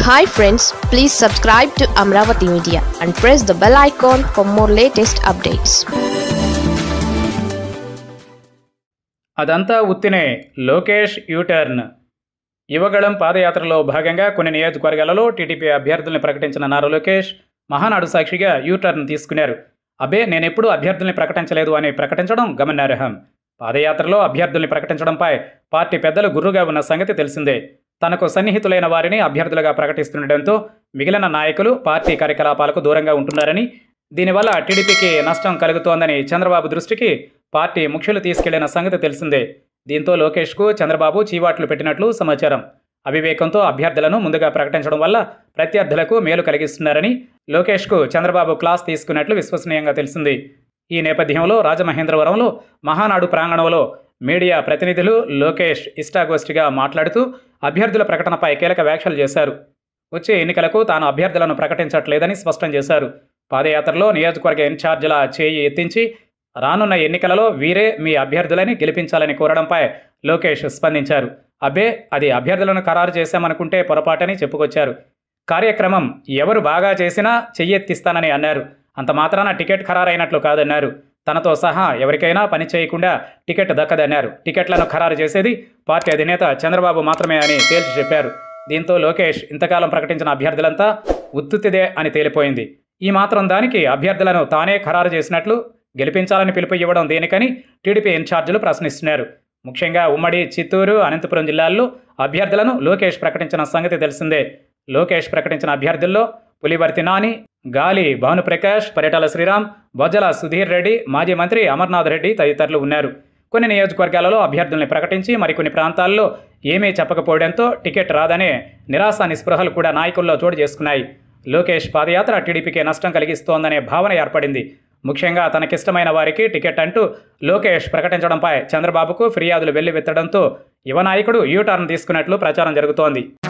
hi friends please subscribe to Amaravati media and press the bell icon for more latest updates అదంతా ఉత్తినే Lokesh U turn Yuvagalam పాదయాత్రలో భాగంగా కొన్ని నియోజకవర్గాలలో టీడీపీ అభ్యర్థుల్ని ప్రకటించిన నారా లోకేష్ మహానాడు సాక్షిగా యూటర్న్ తీసుకున్నారు అబ్బే నేనెప్పుడూ అభ్యర్థుల్ని ప్రకటించలేదు అని ప్రకటించడం గమనార్హం పాదయాత్రలో అభ్యర్థుల్ని ప్రకటించడంపై పార్టీ పెద్దలు గుర్రుగా ఉన్న సంగతి తెలిసిందే తనకు సన్నిహితులైన వారిని అభ్యర్థులుగా ప్రకటిస్తుండటంతో మిగిలిన నాయకులు పార్టీ కార్యకలాపాలకు దూరంగా ఉంటున్నారని దీనివల్ల టీడీపీకి నష్టం కలుగుతోందని చంద్రబాబు దృష్టికి పార్టీ ముఖ్యులు తీసుకెళ్లిన సంగతి తెలిసిందే దీంతో లోకేష్కు చంద్రబాబు చీవాట్లు పెట్టినట్లు సమాచారం అవివేకంతో అభ్యర్థులను ముందుగా ప్రకటించడం వల్ల ప్రత్యర్థులకు మేలు కలిగిస్తున్నారని లోకేష్కు చంద్రబాబు క్లాస్ తీసుకున్నట్లు విశ్వసనీయంగా తెలిసింది ఈ నేపథ్యంలో రాజమహేంద్రవరంలో మహానాడు ప్రాంగణంలో మీడియా ప్రతినిధులు లోకేష్ ఇష్టాగోష్ఠిగా మాట్లాడుతూ అభ్యర్థుల ప్రకటనపై కీలక వ్యాఖ్యలు చేశారు వచ్చే ఎన్నికలకు తాను అభ్యర్థులను ప్రకటించట్లేదని స్పష్టం చేశారు పాదయాత్రలో నియోజకవర్గ ఇన్ఛార్జీల చేయి ఎత్తించి రానున్న ఎన్నికలలో వీరే మీ అభ్యర్థులని గెలిపించాలని కోరడంపై లోకేష్ స్పందించారు అబ్బే అది అభ్యర్థులను ఖరారు చేశామనుకుంటే పొరపాటని చెప్పుకొచ్చారు కార్యక్రమం ఎవరు బాగా చేసినా చెయ్యెత్తిస్తానని అన్నారు అంత మాత్రాన టికెట్ ఖరారైనట్లు కాదన్నారు తనతో సహా ఎవరికైనా పని చేయకుండా టికెట్ దక్కదన్నారు టికెట్లను ఖరారు చేసేది పార్టీ అధినేత చంద్రబాబు మాత్రమే అని తేల్చి చెప్పారు దీంతో లోకేష్ ఇంతకాలం ప్రకటించిన అభ్యర్థులంతా ఉత్తుత్తిదే అని తేలిపోయింది ఈ మాత్రం దానికి అభ్యర్థులను తానే ఖరారు చేసినట్లు గెలిపించాలని పిలుపు ఇవ్వడం దేనికని టీడీపీ ఇన్ఛార్జీలు ప్రశ్నిస్తున్నారు ముఖ్యంగా ఉమ్మడి చిత్తూరు అనంతపురం జిల్లాల్లో అభ్యర్థులను లోకేష్ ప్రకటించిన సంగతి తెలిసిందే లోకేష్ ప్రకటించిన అభ్యర్థుల్లో పులివర్తి నాని గాలి భానుప్రకాష్ పరిటాల శ్రీరామ్ బొజ్జల సుధీర్ రెడ్డి మాజీ మంత్రి అమర్నాథ్ రెడ్డి తదితరులు ఉన్నారు కొన్ని నియోజకవర్గాలలో అభ్యర్థుల్ని ప్రకటించి మరికొన్ని ప్రాంతాల్లో ఏమీ చెప్పకపోవడంతో టికెట్ రాదనే నిరాశ నిస్పృహలు కూడా నాయకుల్లో చోటు చేసుకున్నాయి లోకేష్ పాదయాత్ర టీడీపీకి నష్టం కలిగిస్తోందనే భావన ఏర్పడింది ముఖ్యంగా తనకిష్టమైన వారికి టికెట్ అంటూ లోకేష్ ప్రకటించడంపై చంద్రబాబుకు ఫిర్యాదులు వెల్లువెత్తడంతో యువ నాయకుడు యూటర్న్ తీసుకున్నట్లు ప్రచారం జరుగుతోంది